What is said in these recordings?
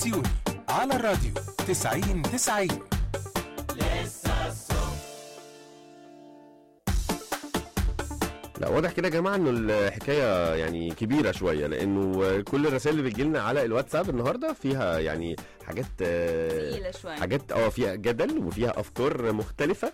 بسيوني على الراديو 90 90 لا واضح كده يا جماعه انه الحكايه يعني كبيره شويه لانه كل الرسائل اللي بتجيلنا على الواتساب النهارده فيها يعني حاجات آه، تقيلة شوية حاجات اه فيها جدل وفيها افكار مختلفه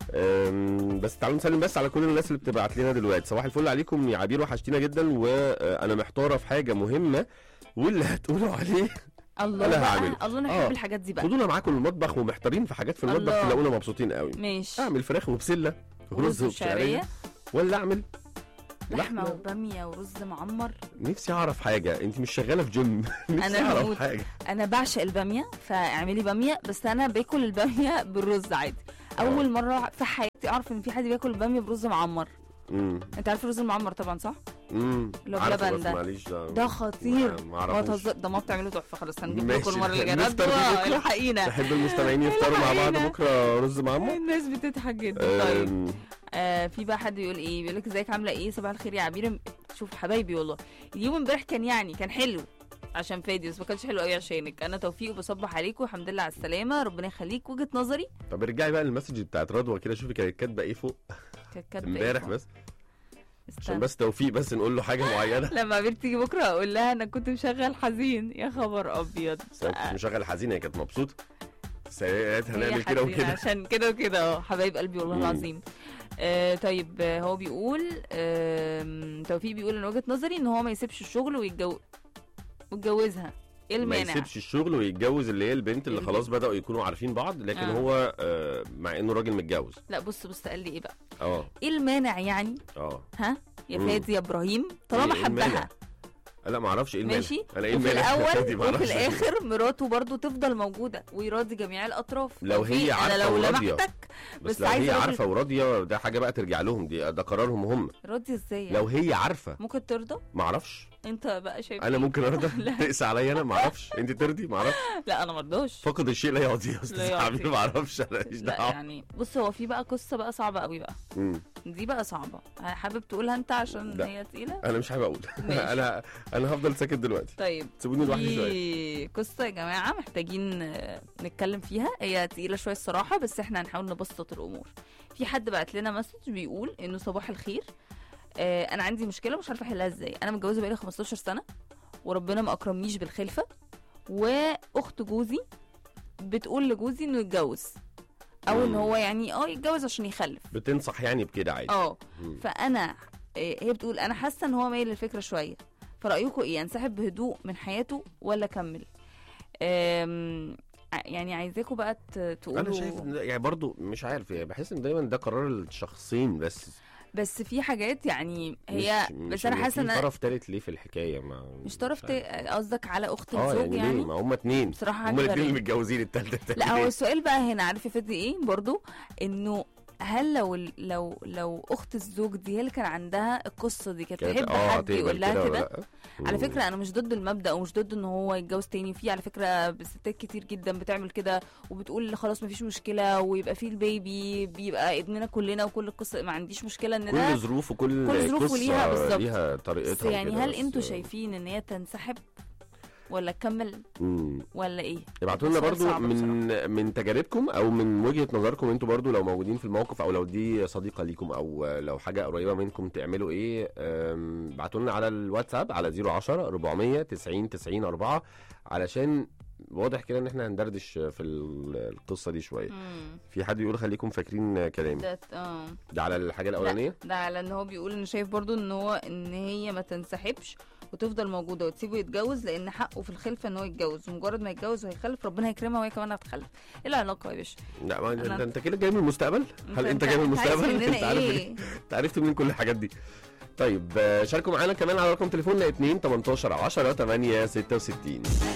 أم، بس تعالوا نسلم بس على كل الناس اللي بتبعت لنا دلوقتي صباح الفل عليكم يا عبير وحشتينا جدا وانا محتاره في حاجه مهمه واللي هتقولوا عليه الله أنا بقى هعمله. الله انا آه. بحب الحاجات دي بقى خدونا معاكم المطبخ ومحتارين في حاجات في المطبخ الله. تلاقونا مبسوطين قوي ماشي اعمل فراخ وبسله ورز وبشعريه ولا اعمل لحمه وباميه ورز معمر نفسي اعرف حاجه انت مش شغاله في جيم نفسي أنا اعرف هموت. حاجه انا بعشق الباميه فاعملي باميه بس انا باكل الباميه بالرز عادي اول مره في حياتي اعرف ان في حد بياكل الباميه برز معمر امم انت عارف الرز المعمر طبعا صح امم اللي هو عارفه بلبن بس ده. معليش ده ده خطير ما- ما ما اعرفوش تهزر ده ما بتعمله تحفه خلاص هنجيب ماشي. لكم المره اللي جايه نفطر بيه ندوة، بكرة؟ الحقينا تحب المستمعين يفطروا مع بعض الحقينا. بكره رز معمر الناس بتضحك جدا طيب أم، آه في بقى حد يقول ايه بيقول لك ازيك عامله ايه صباح الخير يا عبير شوف حبايبي والله اليوم امبارح كان يعني كان حلو عشان فادي بس ما كانش حلو قوي عشانك انا توفيق وبصبح عليكم الحمد لله على السلامه ربنا يخليك وجهه نظري طب ارجعي بقى للمسج بتاعت رضوى كده شوفي كانت كاتبه ايه فوق كانت كاتبة إيه امبارح فوق؟ بس عشان استنى. بس توفيق بس نقول له حاجه معينه لما عبير تيجي بكره اقول لها انا كنت مشغل حزين يا خبر ابيض بس أنا كنت مشغل حزينه هي كانت مبسوطه سيئات هنعمل هي كده حزينة وكده عشان كده وكده اه حبايب قلبي والله مم. العظيم آه طيب آه، هو بيقول آه توفيق بيقول ان وجهه نظري ان هو ما يسيبش الشغل ويتجوز ويتجوزها ايه ما المانع يسيبش الشغل ويتجوز اللي هي البنت اللي البنت. خلاص بداوا يكونوا عارفين بعض لكن آه. هو آه، مع انه راجل متجوز لا بص بص قال لي ايه بقى اه ايه المانع يعني اه ها يا مم. فادي يا ابراهيم طالما إيه المانع؟ حبها لا ما اعرفش ايه المانع ماشي انا ايه وفي المانع الاول ما وفي أعرفش. الاخر مراته برضو تفضل موجوده ويراضي جميع الاطراف لو في- هي انا عارفة لو وراضية. لمحتك بس, بس لو عايزة هي راجل- عارفه وراضيه ده حاجه بقى ترجع لهم دي ده قرارهم هم راضي ازاي يعني؟ لو هي عارفه ممكن ترضى ما اعرفش انت بقى شايف انا إيه؟ ممكن ارضى لا. تقسى عليا انا ما اعرفش انت ترضي ما اعرفش لا انا مرضاش فقد الشيء لا يعطيه يا استاذ يعطي. حبيبي ما اعرفش انا ماليش لا دعوه يعني بص هو في بقى قصه بقى صعبه قوي بقى مم. دي بقى صعبه حابب تقولها انت عشان لا. هي تقيله انا مش حابب اقول ماشي. انا انا هفضل ساكت دلوقتي طيب سيبوني لوحدي شويه في قصه يا جماعه محتاجين آه، نتكلم فيها هي تقيله شويه الصراحه بس احنا هنحاول نبسط الامور في حد بعت لنا مسج بيقول انه صباح الخير آه انا عندي مشكله مش عارفه احلها ازاي انا متجوزه بقالي 15 سنه وربنا ما اكرمنيش بالخلفه واخت جوزي بتقول لجوزي انه يتجوز او ان مم. هو يعني اه يتجوز عشان يخلف بتنصح يعني بكده عادي اه مم. فانا آه، هي بتقول انا حاسه ان هو مايل للفكره شويه فرايكم ايه انسحب بهدوء من حياته ولا اكمل آم، ع- يعني عايزاكم بقى ت- تقولوا انا شايف إن ده- يعني برضو مش عارف يعني بحس ان دايما ده قرار الشخصين بس بس في حاجات يعني هي مش بس انا مش حاسه في ان طرف تالت ليه في الحكايه ما مش طرف عارف. ت- قصدك على اخت اه الزوج يعني, يعني, ليه ما هم اتنين بصراحه هم حاجه الاثنين اللي غريبه متجوزين التالتة التالتة لا هو ليه؟ السؤال بقى هنا عارف يا فادي ايه برضو انه هل لو ال- لو لو اخت الزوج دي هي اللي كان عندها القصه دي كانت كانت- تحب اه حد تقبل يقول لها ولا كده لأ؟ على مم. فكره انا مش ضد المبدا ومش ضد ان هو يتجوز تاني في على فكره ستات كتير جدا بتعمل كده وبتقول خلاص مفيش مشكله ويبقى في البيبي بيبقى ابننا كلنا وكل القصه ما عنديش مشكله ان ده كل ظروف وكل كل ظروف قصة وليها بالظبط. ليها بس طريقتها يعني وكده، هل بس- انتوا شايفين ان هي تنسحب ولا تكمل مم. ولا ايه ابعتوا لنا سؤال برضو صعب من من تجاربكم او من وجهه نظركم انتوا برضو لو موجودين في الموقف او لو دي صديقه ليكم او لو حاجه قريبه منكم تعملوا ايه أم، ابعتوا لنا على الواتساب على 010 400 90 90 4 علشان واضح كده ان احنا هندردش في ال- القصه دي شويه مم. في حد يقول خليكم فاكرين كلامي ده اه ده على الحاجه الاولانيه ده على ان هو بيقول انه شايف برضو ان هو ان هي ما تنسحبش وتفضل موجوده وتسيبه يتجوز لان حقه في الخلفه ان هو يتجوز ومجرد ما يتجوز ويخلف ربنا يكرمها وهي كمان هتخلف ايه العلاقه يا باشا لا ما أنا- انت, انت كده جاي من المستقبل هل انت جاي من عايز المستقبل مننا انت عارف ايه انت عرفت منين كل الحاجات دي طيب آه، شاركوا معانا كمان على رقم تليفوننا 2 18 10 8 66